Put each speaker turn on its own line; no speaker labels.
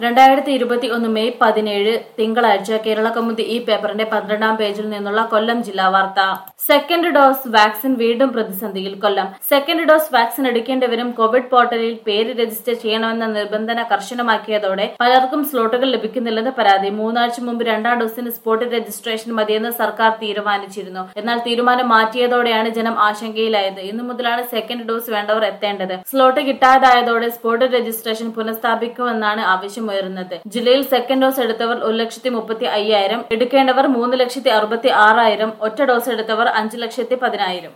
രണ്ടായിരത്തി ഇരുപത്തി ഒന്ന് മെയ് പതിനേഴ് തിങ്കളാഴ്ച കേരള കൗമുദി ഈ പേപ്പറിന്റെ പന്ത്രണ്ടാം പേജിൽ നിന്നുള്ള കൊല്ലം ജില്ലാ വാർത്ത സെക്കൻഡ് ഡോസ് വാക്സിൻ വീണ്ടും പ്രതിസന്ധിയിൽ കൊല്ലം സെക്കൻഡ് ഡോസ് വാക്സിൻ എടുക്കേണ്ടവരും കോവിഡ് പോർട്ടലിൽ പേര് രജിസ്റ്റർ ചെയ്യണമെന്ന നിബന്ധന കർശനമാക്കിയതോടെ പലർക്കും സ്ലോട്ടുകൾ ലഭിക്കുന്നില്ലെന്ന് പരാതി മൂന്നാഴ്ച മുമ്പ് രണ്ടാം ഡോസിന് സ്പോട്ട് രജിസ്ട്രേഷൻ മതിയെന്ന് സർക്കാർ തീരുമാനിച്ചിരുന്നു എന്നാൽ തീരുമാനം മാറ്റിയതോടെയാണ് ജനം ആശങ്കയിലായത് ഇന്നു മുതലാണ് സെക്കൻഡ് ഡോസ് വേണ്ടവർ എത്തേണ്ടത് സ്ലോട്ട് കിട്ടാതായതോടെ സ്പോട്ട് രജിസ്ട്രേഷൻ പുനഃസ്ഥാപിക്കുമെന്നാണ് ആവശ്യമുയരുന്നത് ജില്ലയിൽ സെക്കൻഡ് ഡോസ് എടുത്തവർ ഒരു ലക്ഷത്തി മുപ്പത്തി അയ്യായിരം എടുക്കേണ്ടവർ മൂന്ന് ലക്ഷത്തി അറുപത്തി ആറായിരം ഒറ്റ ഡോസ് എടുത്തവർ അഞ്ച് ലക്ഷത്തി പതിനായിരം